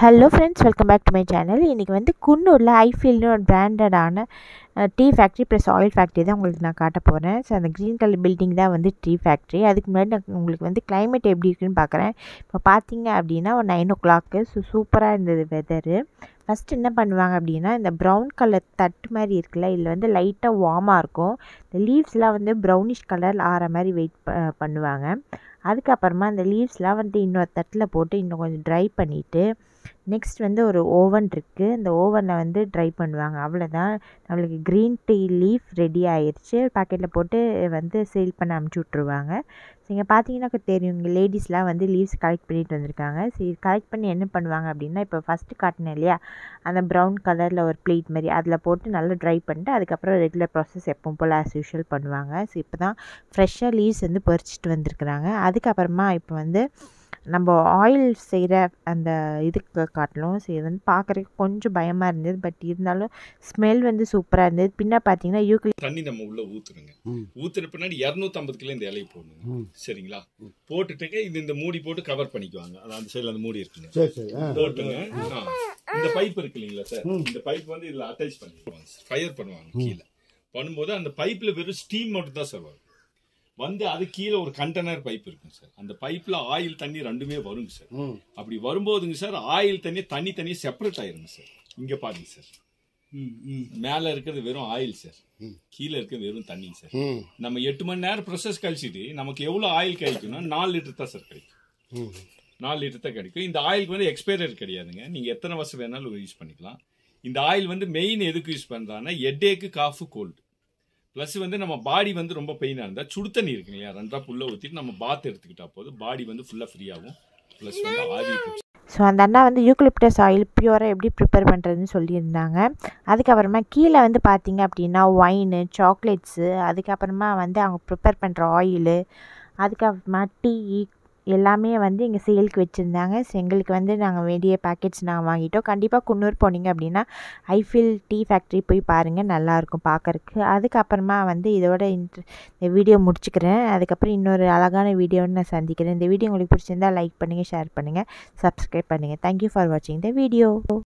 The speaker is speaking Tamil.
Hello friends welcome back to my channel இன்றைக்கி வந்து குன்னூரில் ஐஃபீல்னு ஒரு பிராண்டடான tea factory plus oil factory தான் உங்களுக்கு நான் காட்ட போகிறேன் ஸோ அந்த க்ரீன் கலர் பில்டிங் தான் வந்து டீ ஃபேக்ட்ரி அதுக்கு முன்னாடி நான் உங்களுக்கு வந்து climate எப்படி இருக்குன்னு பார்க்குறேன் இப்போ பார்த்தீங்க அப்படின்னா ஒரு நைன் ஓ கிளாக்கு ஸோ சூப்பராக இருந்தது வெதரு ஃபஸ்ட்டு என்ன பண்ணுவாங்க அப்படின்னா இந்த ப்ரௌன் கலர் தட்டு மாதிரி இருக்குல்ல இதில் வந்து லைட்டாக வார்மாக இருக்கும் இந்த லீவ்ஸ்லாம் வந்து ப்ரௌனிஷ் கலர் ஆற மாதிரி வெயிட் பண்ணுவாங்க அதுக்கப்புறமா அந்த லீவ்ஸ்லாம் வந்து இன்னொரு தட்டில் போட்டு இன்னும் கொஞ்சம் ட்ரை பண்ணிவிட்டு நெக்ஸ்ட் வந்து ஒரு ஓவன் இருக்குது அந்த ஓவனில் வந்து ட்ரை பண்ணுவாங்க அவ்வளோதான் நம்மளுக்கு க்ரீன் டீ லீஃப் ரெடி ஆயிடுச்சு பாக்கெட்டில் போட்டு வந்து சேல் பண்ண அமுச்சு விட்ருவாங்க ஸோ இங்கே பார்த்தீங்கன்னா தெரியும் இங்கே லேடிஸ்லாம் வந்து லீவ்ஸ் கலெக்ட் பண்ணிட்டு வந்திருக்காங்க சரி கலெக்ட் பண்ணி என்ன பண்ணுவாங்க அப்படின்னா இப்போ ஃபஸ்ட்டு காட்டினேன் இல்லையா அந்த ப்ரௌன் கலரில் ஒரு பிளேட் மாதிரி அதில் போட்டு நல்லா ட்ரை பண்ணிட்டு அதுக்கப்புறம் ரெகுலர் ப்ராசஸ் எப்பவும் போல் ஆஸ் யூஷுவல் பண்ணுவாங்க ஸோ இப்போ தான் ஃப்ரெஷ்ஷாக லீவ்ஸ் வந்து பறிச்சிட்டு வந்திருக்கிறாங்க அதுக்கப்புறமா இப்போ வந்து நம்ம ஆயில் செய்கிற அந்த இதுக்கு காட்டிலும் ஸோ இது வந்து பார்க்குறதுக்கு கொஞ்சம் பயமாக இருந்தது பட் இருந்தாலும் ஸ்மெல் வந்து சூப்பராக இருந்தது பின்ன பார்த்தீங்கன்னா யூக்லி தண்ணி நம்ம உள்ள ஊத்துறோங்க ம். ஊத்துன பின்னாடி இரநூத்தம்பது கிலோ இந்த இலையை போடணுங்க ம். சரிங்களா போட்டுட்டுங்க இது இந்த மூடி போட்டு கவர் பண்ணிக்குவாங்க அது அந்த சைடுல அந்த மூடி இருக்குங்க சரி சரி ஆ போட்டுங்க ஆ. இந்த பைப் இருக்கு இல்லைங்களா சார் இந்த பைப் வந்து இதுல அட்டாச் பண்ணிடுவாங்க ஃபயர் பண்ணுவாங்க கீழே பண்ணும்போது அந்த பைப்ல வெறும் ஸ்டீம் மட்டும் தான் சார் வரும் வந்து அது கீழே ஒரு கண்டெய்னர் பைப் இருக்கும் சார் அந்த பைப்ல ஆயில் தண்ணி ரெண்டுமே வருங்க சார் ம் அப்படி வரும்போதுங்க சார் ஆயில் தண்ணி தண்ணி தண்ணி செப்பரேட் ஆயிருங்க சார் இங்க பாருங்க சார் மேல இருக்கிறது வெறும் ஆயில் சார் கீழே இருக்கிறது வெறும் தண்ணி சார் ம் நம்ம எட்டு மணி நேரம் ப்ரொசஸ் கழிச்சிட்டு நமக்கு எவ்வளோ ஆயில் கிடைக்கும்னா நாலு லிட்டர் தான் சார் கிடைக்கும் ம் நாலு லிட்டர் தான் கிடைக்கும் இந்த ஆயிலுக்கு வந்து எக்ஸ்பைரர் கிடையாதுங்க நீங்க எத்தனை வருஷம் வேணாலும் யூஸ் பண்ணிக்கலாம் இந்த ஆயில் வந்து மெயின் எதுக்கு யூஸ் பண்றாங்கன்னா ஹெட்டேக்கு காஃபு கோல்டு ப்ளஸ் வந்து நம்ம பாடி வந்து ரொம்ப பெயினாக இருந்தால் சுடு தண்ணி இருக்கு இல்லையா ரெண்டா புல்ல ஊற்றிட்டு நம்ம பாத் எடுத்துக்கிட்டா போதும் பாடி வந்து ஃபுல்லாக ஃப்ரீ ஆகும் ப்ளஸ் வந்து ஆவி பிடிச்சி ஸோ அந்த அண்ணா வந்து யூக்லிப்டஸ் ஆயில் பியூராக எப்படி ப்ரிப்பேர் பண்ணுறதுன்னு சொல்லியிருந்தாங்க அதுக்கப்புறமா கீழே வந்து பார்த்தீங்க அப்படின்னா ஒயினு சாக்லேட்ஸு அதுக்கப்புறமா வந்து அவங்க ப்ரிப்பேர் பண்ணுற ஆயிலு அதுக்கப்புறமா டீ எல்லாமே வந்து இங்கே சேலுக்கு வச்சுருந்தாங்க ஸோ எங்களுக்கு வந்து நாங்கள் வேண்டிய பேக்கெட்ஸ் நாங்கள் வாங்கிட்டோம் கண்டிப்பாக குன்னூர் போனீங்க அப்படின்னா ஐஃபில் டீ ஃபேக்ட்ரி போய் பாருங்கள் நல்லாயிருக்கும் பார்க்கறக்கு அதுக்கப்புறமா வந்து இதோட இன்ட்ர இந்த வீடியோ முடிச்சுக்கிறேன் அதுக்கப்புறம் இன்னொரு அழகான வீடியோன்னு நான் சந்திக்கிறேன் இந்த வீடியோ உங்களுக்கு பிடிச்சிருந்தா லைக் பண்ணுங்கள் ஷேர் பண்ணுங்கள் சப்ஸ்கிரைப் பண்ணுங்கள் தேங்க்யூ ஃபார் வாட்சிங் த வீடியோ